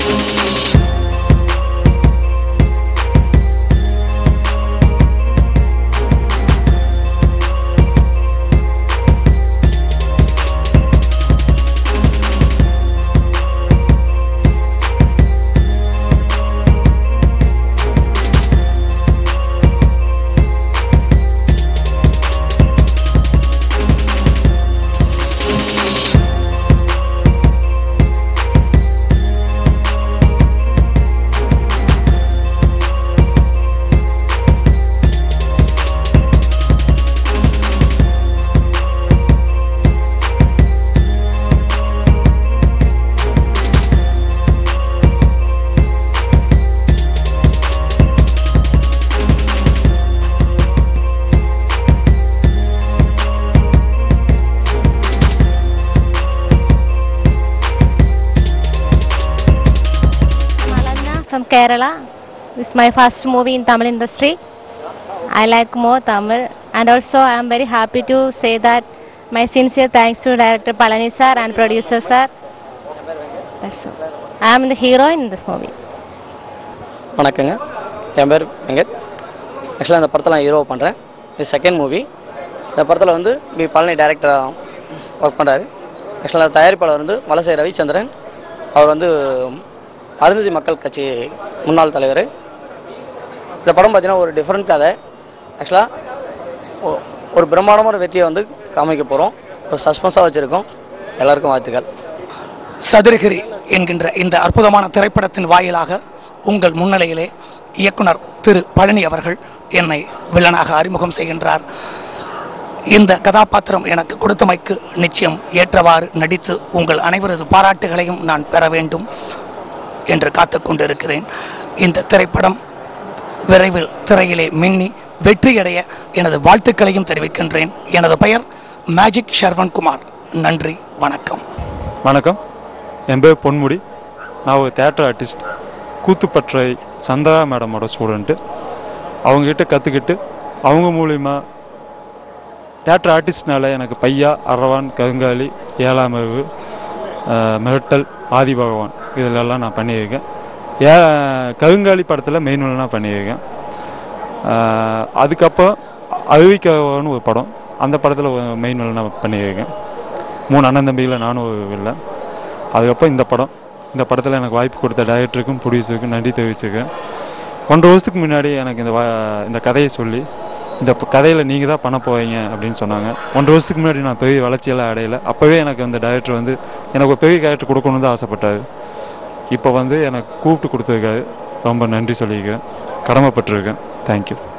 Malanya from Kerala. This is my first movie in Tamil industry. I like more Tamil and also I am very happy to say that my sincere thanks to director Palani sir and producer sir. That's all. I am the hero in this movie. வணக்கங்க என் பேர் வெங்கட் ஆக்சுவலாக இந்த படத்தில் நான் hero பண்ணுறேன் இது second movie இந்த படத்தில் வந்து பி பழனி டேரக்டராக ஒர்க் பண்ணுறாரு ஆக்சுவலாக தயாரிப்பாளர் வந்து வலசை ரவிச்சந்திரன் அவர் வந்து அருந்ததி மக்கள் கட்சி முன்னாள் தலைவர் இந்த படம் பார்த்தீங்கன்னா ஒரு டிஃப்ரெண்ட் கதை ஆக்சுவலாக ஒரு பிரம்மாண்டமான வெற்றியை வந்து காமிக்க போகிறோம் ஒரு சஸ்பென்ஸாக வச்சுருக்கோம் எல்லாருக்கும் வாழ்த்துக்கள் சதுரகிரி என்கின்ற இந்த அற்புதமான திரைப்படத்தின் வாயிலாக உங்கள் முன்னிலையிலே இயக்குனர் திரு பழனி அவர்கள் என்னை வில்லனாக அறிமுகம் செய்கின்றார் இந்த கதாபாத்திரம் எனக்கு கொடுத்தமைக்கு நிச்சயம் ஏற்றவாறு நடித்து உங்கள் அனைவரது பாராட்டுகளையும் நான் பெற வேண்டும் என்று காத்து கொண்டிருக்கிறேன் இந்த திரைப்படம் விரைவில் திரையிலே மின்னி வெற்றியடைய எனது வாழ்த்துக்களையும் தெரிவிக்கின்றேன் எனது பெயர் மேஜிக் ஷர்வன்குமார் நன்றி வணக்கம் வணக்கம் என் பேர் பொன்முடி நான் ஒரு தேட்டர் ஆர்டிஸ்ட் கூத்துப்பற்றை சந்தரா மேடமோட ஸ்டூடெண்ட்டு அவங்ககிட்ட கற்றுக்கிட்டு அவங்க மூலிமா தேட்டர் ஆர்டிஸ்ட்னால எனக்கு பையா அரவான் கருங்காலி ஏழாம் அறிவு அஹ், மிரட்டல் ஆதி பகவான் இதிலெல்லாம் நான் பண்ணியிருக்கேன் ஏ கருங்காலி படத்தில் மெயின் நான் பண்ணியிருக்கேன் அஹ், அதுக்கப்புறம் அருவிக்கவன்னு ஒரு படம் அந்த படத்தில் மெயின் நான் பண்ணியிருக்கேன் மூணு அண்ணன் தம்பிகளை நானும் ஒரு வில்லன் அதுக்கப்புறம் இந்த படம் இந்த படத்தில் எனக்கு வாய்ப்பு கொடுத்த டைரக்டருக்கும் ப்ரொடியூசருக்கும் நன்றி தெரிவிச்சுக்கேன் ஒன்றரை வருஷத்துக்கு முன்னாடி எனக்கு இந்த வா இந்த கதையை சொல்லி இந்த ப- கதையில் நீங்கள் தான் பண்ண போவீங்க அப்படின்னு சொன்னாங்க ஒன்றரை வருஷத்துக்கு முன்னாடி நான் பெரிய வளர்ச்சியெல்லாம் அடையலை அப்போவே எனக்கு அந்த டைரக்டர் வந்து எனக்கு ஒரு பெரிய கேரக்டர் கொடுக்கணும்னு தான் ஆசைப்பட்டார் இப்போ வந்து எனக்கு கூப்பிட்டு கொடுத்துருக்காரு ரொம்ப நன்றி சொல்லியிருக்கேன் கடமைப்பட்டிருக்கேன் தேங்க்யூ